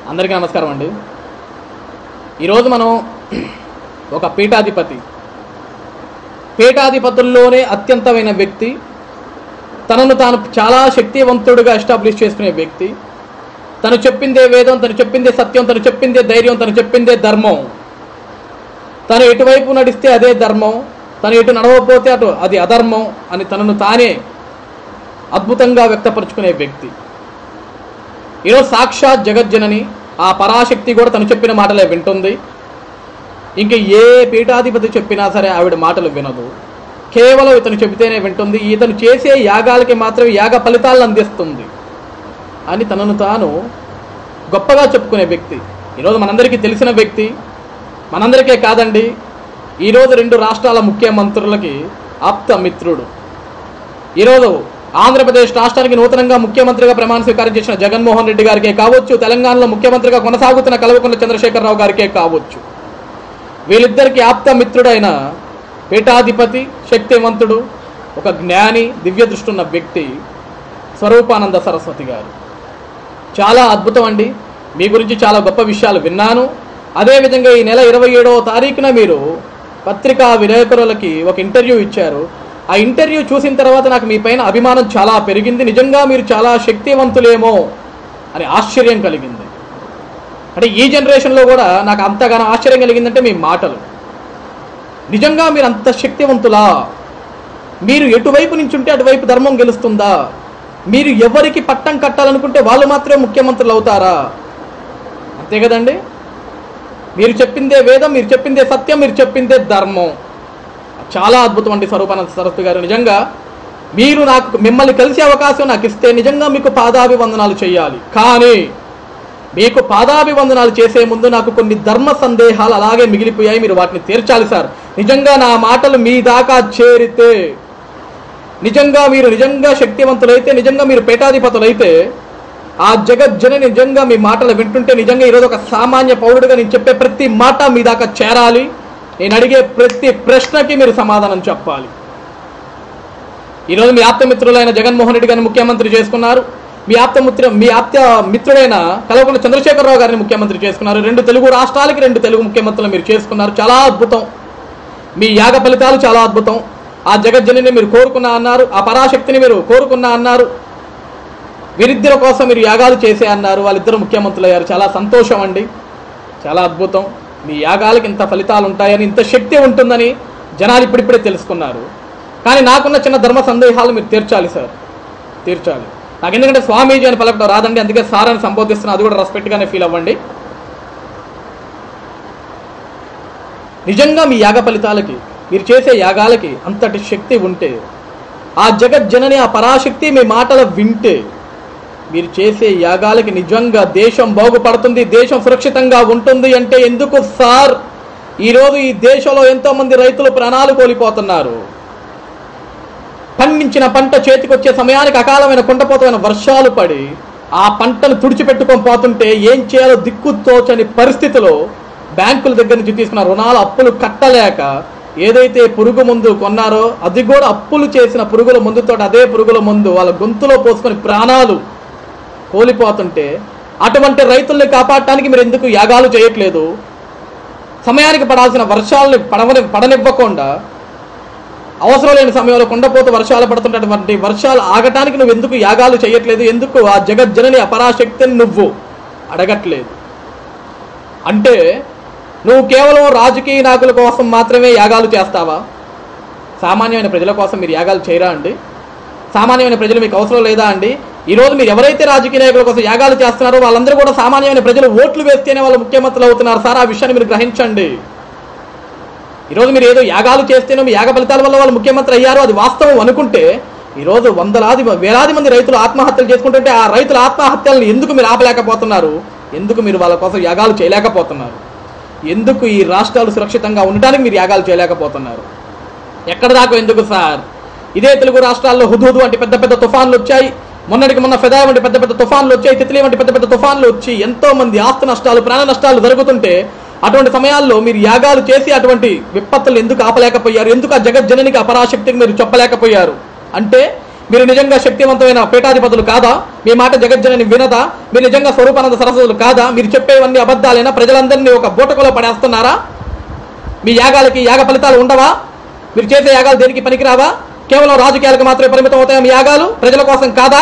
అందరికీ నమస్కారం అండి ఈరోజు మనం ఒక పీఠాధిపతి పీఠాధిపతుల్లోనే అత్యంతమైన వ్యక్తి తనను తాను చాలా శక్తివంతుడుగా ఎస్టాబ్లిష్ చేసుకునే వ్యక్తి తను చెప్పిందే వేదం తను చెప్పిందే సత్యం తను చెప్పిందే ధైర్యం తను చెప్పిందే ధర్మం తను ఎటువైపు నడిస్తే అదే ధర్మం తను ఎటు నడవకపోతే అటు అది అధర్మం అని తనను తానే అద్భుతంగా వ్యక్తపరుచుకునే వ్యక్తి ఈరోజు సాక్షాత్ జగజ్జనని ఆ పరాశక్తి కూడా తను చెప్పిన మాటలే వింటుంది ఇంక ఏ పీఠాధిపతి చెప్పినా సరే ఆవిడ మాటలు వినదు కేవలం ఇతను చెబితేనే వింటుంది ఇతను చేసే యాగాలకి మాత్రమే యాగ ఫలితాలను అందిస్తుంది అని తనను తాను గొప్పగా చెప్పుకునే వ్యక్తి ఈరోజు మనందరికీ తెలిసిన వ్యక్తి మనందరికీ కాదండి ఈరోజు రెండు రాష్ట్రాల ముఖ్యమంత్రులకి ఆప్త మిత్రుడు ఈరోజు ఆంధ్రప్రదేశ్ రాష్ట్రానికి నూతనంగా ముఖ్యమంత్రిగా ప్రమాణ స్వీకారం చేసిన జగన్మోహన్ రెడ్డి గారికే కావచ్చు తెలంగాణలో ముఖ్యమంత్రిగా కొనసాగుతున్న కల్వకుంట్ల చంద్రశేఖరరావు గారికే కావచ్చు వీళ్ళిద్దరికి ఆప్త మిత్రుడైన పీఠాధిపతి శక్తివంతుడు ఒక జ్ఞాని దివ్య దృష్టి ఉన్న వ్యక్తి స్వరూపానంద సరస్వతి గారు చాలా అద్భుతం అండి మీ గురించి చాలా గొప్ప విషయాలు విన్నాను అదేవిధంగా ఈ నెల ఇరవై ఏడవ తారీఖున మీరు పత్రికా విలేకరులకి ఒక ఇంటర్వ్యూ ఇచ్చారు ఆ ఇంటర్వ్యూ చూసిన తర్వాత నాకు మీ పైన అభిమానం చాలా పెరిగింది నిజంగా మీరు చాలా శక్తివంతులేమో అని ఆశ్చర్యం కలిగింది అంటే ఈ జనరేషన్లో కూడా నాకు అంతగానో ఆశ్చర్యం కలిగిందంటే మీ మాటలు నిజంగా మీరు అంత శక్తివంతులా మీరు ఎటువైపు నుంచి ఉంటే అటువైపు ధర్మం గెలుస్తుందా మీరు ఎవరికి పట్టం కట్టాలనుకుంటే వాళ్ళు మాత్రమే ముఖ్యమంత్రులు అవుతారా అంతే కదండి మీరు చెప్పిందే వేదం మీరు చెప్పిందే సత్యం మీరు చెప్పిందే ధర్మం చాలా అద్భుతం అండి స్వరూపానంద సరస్వతి గారు నిజంగా మీరు నాకు మిమ్మల్ని కలిసే అవకాశం నాకు ఇస్తే నిజంగా మీకు పాదాభివందనాలు చేయాలి కానీ మీకు పాదాభివందనాలు చేసే ముందు నాకు కొన్ని ధర్మ సందేహాలు అలాగే మిగిలిపోయాయి మీరు వాటిని తీర్చాలి సార్ నిజంగా నా మాటలు మీ దాకా చేరితే నిజంగా మీరు నిజంగా శక్తివంతులైతే నిజంగా మీరు పీఠాధిపతులైతే ఆ జగజ్జన నిజంగా మీ మాటలు వింటుంటే నిజంగా ఈరోజు ఒక సామాన్య పౌరుడిగా నేను చెప్పే ప్రతి మాట మీ దాకా చేరాలి నేను అడిగే ప్రతి ప్రశ్నకి మీరు సమాధానం చెప్పాలి ఈరోజు మీ ఆప్తమిత్రులైన జగన్మోహన్ రెడ్డి గారిని ముఖ్యమంత్రి చేసుకున్నారు మీ ఆప్తమిత్ర మీ ఆప్త మిత్రుడైన కల్వకుంట్ల చంద్రశేఖరరావు గారిని ముఖ్యమంత్రి చేసుకున్నారు రెండు తెలుగు రాష్ట్రాలకి రెండు తెలుగు ముఖ్యమంత్రులు మీరు చేసుకున్నారు చాలా అద్భుతం మీ యాగ ఫలితాలు చాలా అద్భుతం ఆ జగజ్జనిని మీరు కోరుకున్నా అన్నారు ఆ పరాశక్తిని మీరు కోరుకున్నా అన్నారు వీరిద్దరి కోసం మీరు యాగాలు చేసే అన్నారు వాళ్ళిద్దరు ముఖ్యమంత్రులు అయ్యారు చాలా సంతోషం అండి చాలా అద్భుతం మీ యాగాలకు ఇంత ఫలితాలు ఉంటాయని ఇంత శక్తి ఉంటుందని జనాలు ఇప్పుడిప్పుడే తెలుసుకున్నారు కానీ నాకున్న చిన్న ధర్మ సందేహాలు మీరు తీర్చాలి సార్ తీర్చాలి నాకు ఎందుకంటే స్వామీజీ అని పలకడం రాదండి అందుకే సార్ అని సంబోధిస్తున్నా అది కూడా రెస్పెక్ట్గానే ఫీల్ అవ్వండి నిజంగా మీ యాగ ఫలితాలకి మీరు చేసే యాగాలకి అంతటి శక్తి ఉంటే ఆ జగజ్జనని ఆ పరాశక్తి మీ మాటలు వింటే మీరు చేసే యాగాలకి నిజంగా దేశం బాగుపడుతుంది దేశం సురక్షితంగా ఉంటుంది అంటే ఎందుకు సార్ ఈరోజు ఈ దేశంలో ఎంతోమంది రైతులు ప్రాణాలు కోల్పోతున్నారు పండించిన పంట చేతికొచ్చే సమయానికి అకాలమైన కుండపోతమైన వర్షాలు పడి ఆ పంటను తుడిచిపెట్టుకొని పోతుంటే ఏం చేయాలో దిక్కు తోచని పరిస్థితిలో బ్యాంకుల దగ్గర నుంచి తీసుకున్న రుణాలు అప్పులు కట్టలేక ఏదైతే పురుగు మందు కొన్నారో అది కూడా అప్పులు చేసిన పురుగుల మందుతో అదే పురుగుల మందు వాళ్ళ గొంతులో పోసుకొని ప్రాణాలు కోల్పోతుంటే అటువంటి రైతుల్ని కాపాడటానికి మీరు ఎందుకు యాగాలు చేయట్లేదు సమయానికి పడాల్సిన వర్షాలని పడవని పడనివ్వకుండా అవసరం లేని సమయంలో కుండపోత వర్షాలు పడుతున్నటువంటి వర్షాలు ఆగటానికి నువ్వు ఎందుకు యాగాలు చేయట్లేదు ఎందుకు ఆ జగజ్జనని అపరాశక్తిని నువ్వు అడగట్లేదు అంటే నువ్వు కేవలం రాజకీయ నాయకుల కోసం మాత్రమే యాగాలు చేస్తావా సామాన్యమైన ప్రజల కోసం మీరు యాగాలు చేయరా అండి సామాన్యమైన ప్రజలు మీకు అవసరం లేదా అండి ఈరోజు మీరు ఎవరైతే రాజకీయ నాయకుల కోసం యాగాలు చేస్తున్నారో వాళ్ళందరూ కూడా సామాన్యమైన ప్రజలు ఓట్లు వేస్తేనే వాళ్ళు ముఖ్యమంత్రులు అవుతున్నారు సార్ ఆ విషయాన్ని మీరు గ్రహించండి ఈరోజు మీరు ఏదో యాగాలు చేస్తేనో మీ యాగ ఫలితాల వల్ల వాళ్ళు ముఖ్యమంత్రి అయ్యారు అది వాస్తవం అనుకుంటే ఈరోజు వందలాది వేలాది మంది రైతులు ఆత్మహత్యలు చేసుకుంటుంటే ఆ రైతుల ఆత్మహత్యలను ఎందుకు మీరు ఆపలేకపోతున్నారు ఎందుకు మీరు వాళ్ళ కోసం యాగాలు చేయలేకపోతున్నారు ఎందుకు ఈ రాష్ట్రాలు సురక్షితంగా ఉండటానికి మీరు యాగాలు చేయలేకపోతున్నారు ఎక్కడ దాకా ఎందుకు సార్ ఇదే తెలుగు రాష్ట్రాల్లో హుదూదు వంటి పెద్ద పెద్ద తుఫాన్లు వచ్చాయి మొన్నటికి మొన్న ఫెదా వంటి పెద్ద పెద్ద తుఫాన్లు వచ్చాయి తిత్లీ వంటి పెద్ద పెద్ద తుఫాన్లు వచ్చి ఎంతో మంది ఆస్తి నష్టాలు ప్రాణ నష్టాలు జరుగుతుంటే అటువంటి సమయాల్లో మీరు యాగాలు చేసి అటువంటి విపత్తులు ఎందుకు ఆపలేకపోయారు ఎందుకు ఆ జగజ్జననికి అపరాశక్తికి మీరు చెప్పలేకపోయారు అంటే మీరు నిజంగా శక్తివంతమైన పీఠాధిపతులు కాదా మీ మాట జగజ్జనని వినదా మీరు నిజంగా స్వరూపానంద సరస్వతులు కాదా మీరు చెప్పేవన్నీ అబద్ధాలైనా ప్రజలందరినీ ఒక బూటకలో పడేస్తున్నారా మీ యాగాలకి యాగ ఫలితాలు ఉండవా మీరు చేసే యాగాలు దేనికి పనికిరావా కేవలం రాజకీయాలకు మాత్రమే పరిమితం అవుతాయా మీ యాగాలు ప్రజల కోసం కాదా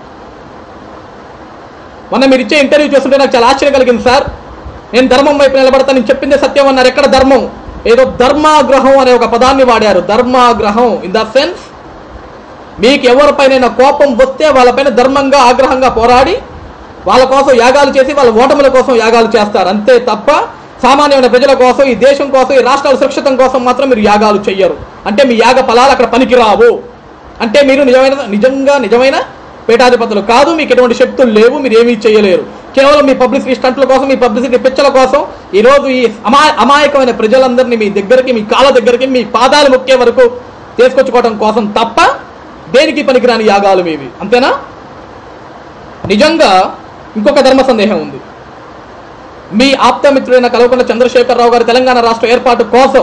మొన్న మీరు ఇచ్చే ఇంటర్వ్యూ చూస్తుంటే నాకు చాలా ఆశ్చర్యం కలిగింది సార్ నేను ధర్మం వైపు నిలబడతా నేను చెప్పిందే సత్యం అన్నారు ఎక్కడ ధర్మం ఏదో ధర్మాగ్రహం అనే ఒక పదాన్ని వాడారు ధర్మాగ్రహం ఇన్ ద సెన్స్ మీకు ఎవరిపైన కోపం వస్తే వాళ్ళపైన ధర్మంగా ఆగ్రహంగా పోరాడి వాళ్ళ కోసం యాగాలు చేసి వాళ్ళ ఓటముల కోసం యాగాలు చేస్తారు అంతే తప్ప సామాన్యమైన ప్రజల కోసం ఈ దేశం కోసం ఈ రాష్ట్రాల సురక్షితం కోసం మాత్రం మీరు యాగాలు చెయ్యరు అంటే మీ యాగ ఫలాలు అక్కడ పనికిరావు అంటే మీరు నిజమైన నిజంగా నిజమైన పీఠాధిపతులు కాదు మీకు ఎటువంటి శక్తులు లేవు మీరు ఏమీ చేయలేరు కేవలం మీ పబ్లిసిటీ స్టంట్ల కోసం మీ పబ్లిసిటీ పిచ్చల కోసం ఈరోజు ఈ అమా అమాయకమైన ప్రజలందరినీ మీ దగ్గరికి మీ కాళ్ళ దగ్గరికి మీ పాదాలు మొక్కే వరకు తీసుకొచ్చుకోవడం కోసం తప్ప దేనికి పనికిరాని యాగాలు మీవి అంతేనా నిజంగా ఇంకొక ధర్మ సందేహం ఉంది మీ ఆప్తమిత్రుడైన కలవకొండ చంద్రశేఖరరావు గారి తెలంగాణ రాష్ట్ర ఏర్పాటు కోసం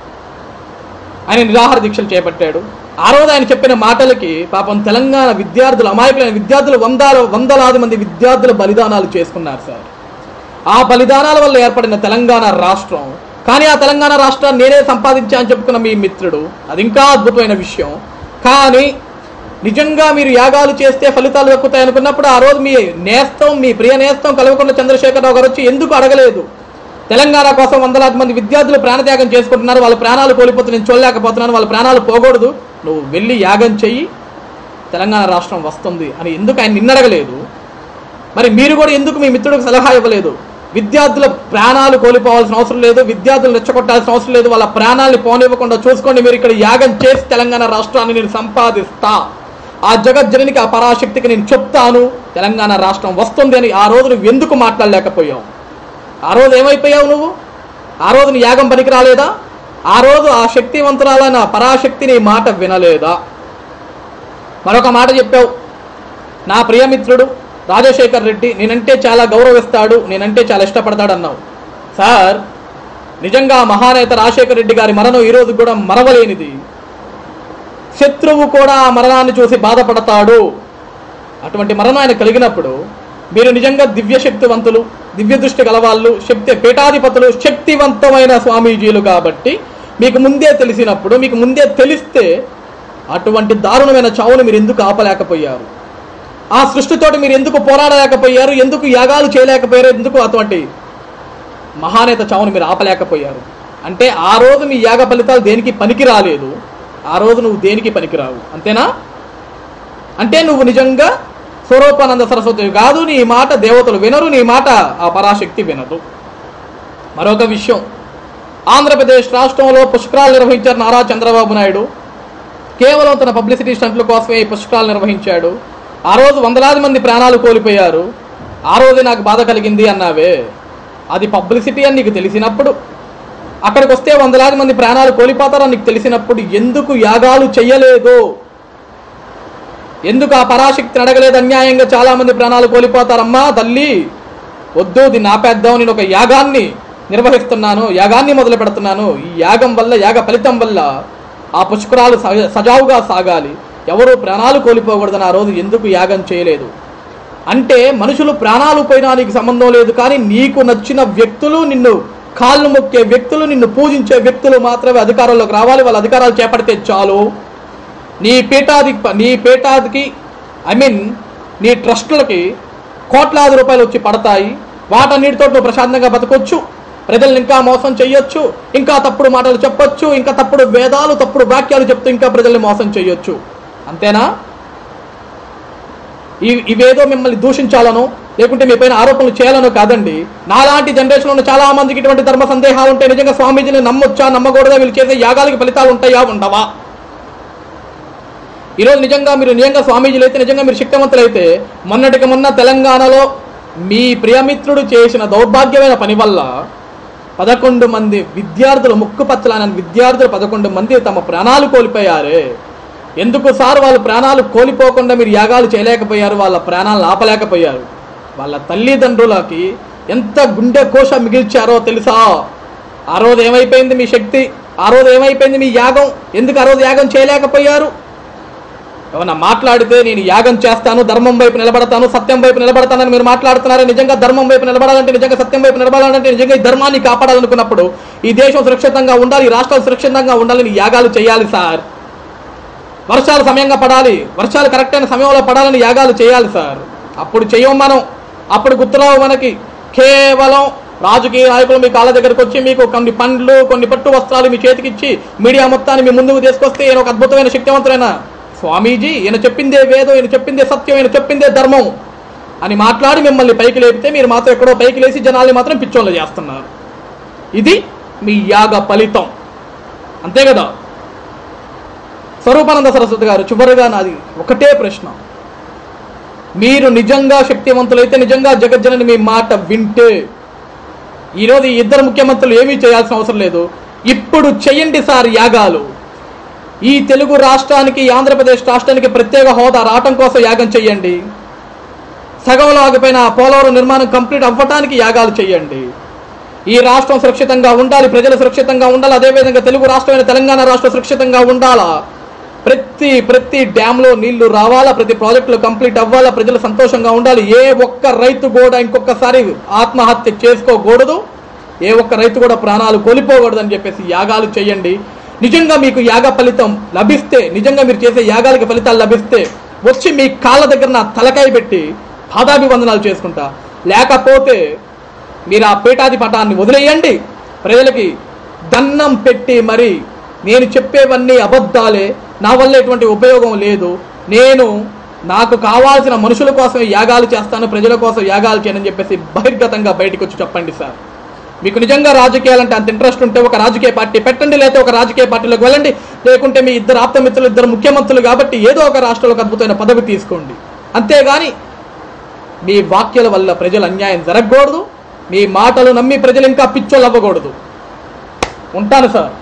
ఆయన నిరాహార దీక్షలు చేపట్టాడు ఆ రోజు ఆయన చెప్పిన మాటలకి పాపం తెలంగాణ విద్యార్థులు అమాయకులైన విద్యార్థులు వందల వందలాది మంది విద్యార్థులు బలిదానాలు చేసుకున్నారు సార్ ఆ బలిదానాల వల్ల ఏర్పడిన తెలంగాణ రాష్ట్రం కానీ ఆ తెలంగాణ రాష్ట్రాన్ని నేనే సంపాదించా అని చెప్పుకున్న మీ మిత్రుడు అది ఇంకా అద్భుతమైన విషయం కానీ నిజంగా మీరు యాగాలు చేస్తే ఫలితాలు దక్కుతాయి అనుకున్నప్పుడు ఆ రోజు మీ నేస్తం మీ ప్రియ నేస్తం కలవకుండా చంద్రశేఖరరావు గారు వచ్చి ఎందుకు అడగలేదు తెలంగాణ కోసం వందలాది మంది విద్యార్థులు ప్రాణత్యాగం చేసుకుంటున్నారు వాళ్ళ ప్రాణాలు కోల్పోతే నేను చూడలేకపోతున్నాను వాళ్ళ ప్రాణాలు పోకూడదు నువ్వు వెళ్ళి యాగం చెయ్యి తెలంగాణ రాష్ట్రం వస్తుంది అని ఎందుకు ఆయన నిన్నడగలేదు మరి మీరు కూడా ఎందుకు మీ మిత్రుడికి సలహా ఇవ్వలేదు విద్యార్థుల ప్రాణాలు కోల్పోవాల్సిన అవసరం లేదు విద్యార్థులు రెచ్చగొట్టాల్సిన అవసరం లేదు వాళ్ళ ప్రాణాలని పోనివ్వకుండా చూసుకోండి మీరు ఇక్కడ యాగం చేసి తెలంగాణ రాష్ట్రాన్ని నేను సంపాదిస్తా ఆ జగజ్జననికి ఆ పరాశక్తికి నేను చెప్తాను తెలంగాణ రాష్ట్రం వస్తుంది అని ఆ రోజు నువ్వు ఎందుకు మాట్లాడలేకపోయావు ఆ రోజు ఏమైపోయావు నువ్వు ఆ రోజు నీ యాగం పనికి రాలేదా ఆ రోజు ఆ శక్తివంతురాలైన పరాశక్తి నీ మాట వినలేదా మరొక మాట చెప్పావు నా ప్రియమిత్రుడు రాజశేఖర్ రెడ్డి నేనంటే చాలా గౌరవిస్తాడు నేనంటే చాలా ఇష్టపడతాడు అన్నావు సార్ నిజంగా ఆ మహానేత రాజశేఖర్ రెడ్డి గారి మరణం ఈరోజు కూడా మరవలేనిది శత్రువు కూడా ఆ మరణాన్ని చూసి బాధపడతాడు అటువంటి మరణం ఆయన కలిగినప్పుడు మీరు నిజంగా దివ్య శక్తివంతులు దివ్య దృష్టి గలవాళ్ళు శక్తి పీఠాధిపతులు శక్తివంతమైన స్వామీజీలు కాబట్టి మీకు ముందే తెలిసినప్పుడు మీకు ముందే తెలిస్తే అటువంటి దారుణమైన చావును మీరు ఎందుకు ఆపలేకపోయారు ఆ సృష్టితోటి మీరు ఎందుకు పోరాడలేకపోయారు ఎందుకు యాగాలు చేయలేకపోయారు ఎందుకు అటువంటి మహానేత చావును మీరు ఆపలేకపోయారు అంటే ఆ రోజు మీ యాగ ఫలితాలు దేనికి పనికి రాలేదు ఆ రోజు నువ్వు దేనికి పనికిరావు అంతేనా అంటే నువ్వు నిజంగా స్వరూపానంద సరస్వతి కాదు నీ మాట దేవతలు వినరు నీ మాట ఆ పరాశక్తి వినదు మరొక విషయం ఆంధ్రప్రదేశ్ రాష్ట్రంలో పుష్కరాలు నిర్వహించారు నారా చంద్రబాబు నాయుడు కేవలం తన పబ్లిసిటీ స్టంట్ల కోసమే ఈ పుష్కరాలు నిర్వహించాడు ఆ రోజు వందలాది మంది ప్రాణాలు కోల్పోయారు ఆ రోజే నాకు బాధ కలిగింది అన్నావే అది పబ్లిసిటీ అని నీకు తెలిసినప్పుడు అక్కడికి వస్తే వందలాది మంది ప్రాణాలు కోల్పోతారని నీకు తెలిసినప్పుడు ఎందుకు యాగాలు చెయ్యలేదు ఎందుకు ఆ పరాశక్తిని అడగలేదు అన్యాయంగా చాలా మంది ప్రాణాలు కోల్పోతారమ్మా తల్లి వద్దు దీన్ని ఆపేద్దాం నేను ఒక యాగాన్ని నిర్వహిస్తున్నాను యాగాన్ని మొదలు పెడుతున్నాను ఈ యాగం వల్ల యాగ ఫలితం వల్ల ఆ పుష్కరాలు సజ- సజావుగా సాగాలి ఎవరు ప్రాణాలు కోల్పోకూడదని ఆ రోజు ఎందుకు యాగం చేయలేదు అంటే మనుషులు ప్రాణాలు పోయినా నీకు సంబంధం లేదు కానీ నీకు నచ్చిన వ్యక్తులు నిన్ను కాళ్ళు మొక్కే వ్యక్తులు నిన్ను పూజించే వ్యక్తులు మాత్రమే అధికారంలోకి రావాలి వాళ్ళ అధికారాలు చేపడితే చాలు నీ పీఠాది నీ పీఠాదికి ఐ మీన్ నీ ట్రస్టులకి కోట్లాది రూపాయలు వచ్చి పడతాయి వాటన్నిటితో నువ్వు ప్రశాంతంగా బతకొచ్చు ప్రజల్ని ఇంకా మోసం చెయ్యొచ్చు ఇంకా తప్పుడు మాటలు చెప్పొచ్చు ఇంకా తప్పుడు వేదాలు తప్పుడు వాక్యాలు చెప్తూ ఇంకా ప్రజల్ని మోసం చెయ్యొచ్చు అంతేనా ఇ- ఇవేదో మిమ్మల్ని దూషించాలనో లేకుంటే మీ పైన ఆరోపణలు చేయాలనో కాదండి నాలాంటి జనరేషన్లో ఉన్న చాలా మందికి ఇటువంటి ధర్మ సందేహాలు ఉంటాయి నిజంగా స్వామీజీని నమ్మొచ్చా నమ్మకూడదా వీళ్ళు చేసే యాగాలకి ఫలితాలు ఉంటాయా ఉండవా ఈరోజు నిజంగా మీరు నిజంగా స్వామీజీలు అయితే నిజంగా మీరు శక్తివంతులు అయితే మొన్నటికి మొన్న తెలంగాణలో మీ ప్రియమిత్రుడు చేసిన దౌర్భాగ్యమైన పని వల్ల పదకొండు మంది విద్యార్థులు ముక్కు పచ్చలాన విద్యార్థులు పదకొండు మంది తమ ప్రాణాలు కోల్పోయారే ఎందుకు సార్ వాళ్ళ ప్రాణాలు కోల్పోకుండా మీరు యాగాలు చేయలేకపోయారు వాళ్ళ ప్రాణాలను ఆపలేకపోయారు వాళ్ళ తల్లిదండ్రులకి ఎంత గుండె కోశ మిగిల్చారో తెలుసా ఆ రోజు ఏమైపోయింది మీ శక్తి ఆ రోజు ఏమైపోయింది మీ యాగం ఎందుకు ఆ రోజు యాగం చేయలేకపోయారు ఏమన్నా మాట్లాడితే నేను యాగం చేస్తాను ధర్మం వైపు నిలబడతాను సత్యం వైపు నిలబడతానని మీరు మాట్లాడుతున్నారే నిజంగా ధర్మం వైపు నిలబడాలంటే నిజంగా సత్యం వైపు నిలబడాలంటే నిజంగా ఈ ధర్మాన్ని కాపాడాలనుకున్నప్పుడు ఈ దేశం సురక్షితంగా ఉండాలి ఈ రాష్ట్రాలు సురక్షితంగా ఉండాలని యాగాలు చేయాలి సార్ వర్షాలు సమయంగా పడాలి వర్షాలు కరెక్ట్ అయిన సమయంలో పడాలని యాగాలు చేయాలి సార్ అప్పుడు చెయ్యం మనం అప్పుడు గుర్తురావు మనకి కేవలం రాజకీయ నాయకులు మీ కాళ్ళ దగ్గరకు వచ్చి మీకు కొన్ని పండ్లు కొన్ని పట్టు వస్త్రాలు మీ చేతికిచ్చి మీడియా మొత్తాన్ని మీ ముందుకు తీసుకొస్తే ఈయన ఒక అద్భుతమైన శక్తివంతులైన స్వామీజీ ఈయన చెప్పిందే వేదం ఈయన చెప్పిందే సత్యం ఈయన చెప్పిందే ధర్మం అని మాట్లాడి మిమ్మల్ని పైకి లేపితే మీరు మాత్రం ఎక్కడో పైకి లేచి జనాల్ని మాత్రం పిచ్చోళ్ళు చేస్తున్నారు ఇది మీ యాగ ఫలితం అంతే కదా స్వరూపానంద సరస్వతి గారు చివరిగా నాది ఒకటే ప్రశ్న మీరు నిజంగా శక్తివంతులైతే నిజంగా జగజ్జనని మీ మాట వింటే ఈరోజు ఈ ఇద్దరు ముఖ్యమంత్రులు ఏమీ చేయాల్సిన అవసరం లేదు ఇప్పుడు చేయండి సార్ యాగాలు ఈ తెలుగు రాష్ట్రానికి ఈ ఆంధ్రప్రదేశ్ రాష్ట్రానికి ప్రత్యేక హోదా రావటం కోసం యాగం చేయండి సగంలో ఆగిపోయిన పోలవరం నిర్మాణం కంప్లీట్ అవ్వటానికి యాగాలు చేయండి ఈ రాష్ట్రం సురక్షితంగా ఉండాలి ప్రజలు సురక్షితంగా ఉండాలి అదేవిధంగా తెలుగు రాష్ట్రమైన తెలంగాణ రాష్ట్రం సురక్షితంగా ఉండాలా ప్రతి ప్రతి డ్యాంలో నీళ్లు రావాలా ప్రతి ప్రాజెక్టులు కంప్లీట్ అవ్వాలా ప్రజలు సంతోషంగా ఉండాలి ఏ ఒక్క రైతు కూడా ఇంకొకసారి ఆత్మహత్య చేసుకోకూడదు ఏ ఒక్క రైతు కూడా ప్రాణాలు కోల్పోకూడదు అని చెప్పేసి యాగాలు చేయండి నిజంగా మీకు యాగ ఫలితం లభిస్తే నిజంగా మీరు చేసే యాగాలకి ఫలితాలు లభిస్తే వచ్చి మీ కాళ్ళ దగ్గర నా తలకాయ పెట్టి పాదాభివందనాలు చేసుకుంటా లేకపోతే మీరు ఆ పీఠాది పటాన్ని వదిలేయండి ప్రజలకి దన్నం పెట్టి మరి నేను చెప్పేవన్నీ అబద్ధాలే నా వల్ల ఎటువంటి ఉపయోగం లేదు నేను నాకు కావాల్సిన మనుషుల కోసం యాగాలు చేస్తాను ప్రజల కోసం యాగాలు చేయనని చెప్పేసి బహిర్గతంగా బయటకు వచ్చి చెప్పండి సార్ మీకు నిజంగా రాజకీయాలంటే అంత ఇంట్రెస్ట్ ఉంటే ఒక రాజకీయ పార్టీ పెట్టండి లేకపోతే ఒక రాజకీయ పార్టీలోకి వెళ్ళండి లేకుంటే మీ ఇద్దరు ఆప్తమిత్రులు ఇద్దరు ముఖ్యమంత్రులు కాబట్టి ఏదో ఒక రాష్ట్రంలో ఒక అద్భుతమైన పదవి తీసుకోండి అంతేగాని మీ వాక్యాల వల్ల ప్రజలు అన్యాయం జరగకూడదు మీ మాటలు నమ్మి ప్రజలు ఇంకా పిచ్చోళ్ళు అవ్వకూడదు ఉంటాను సార్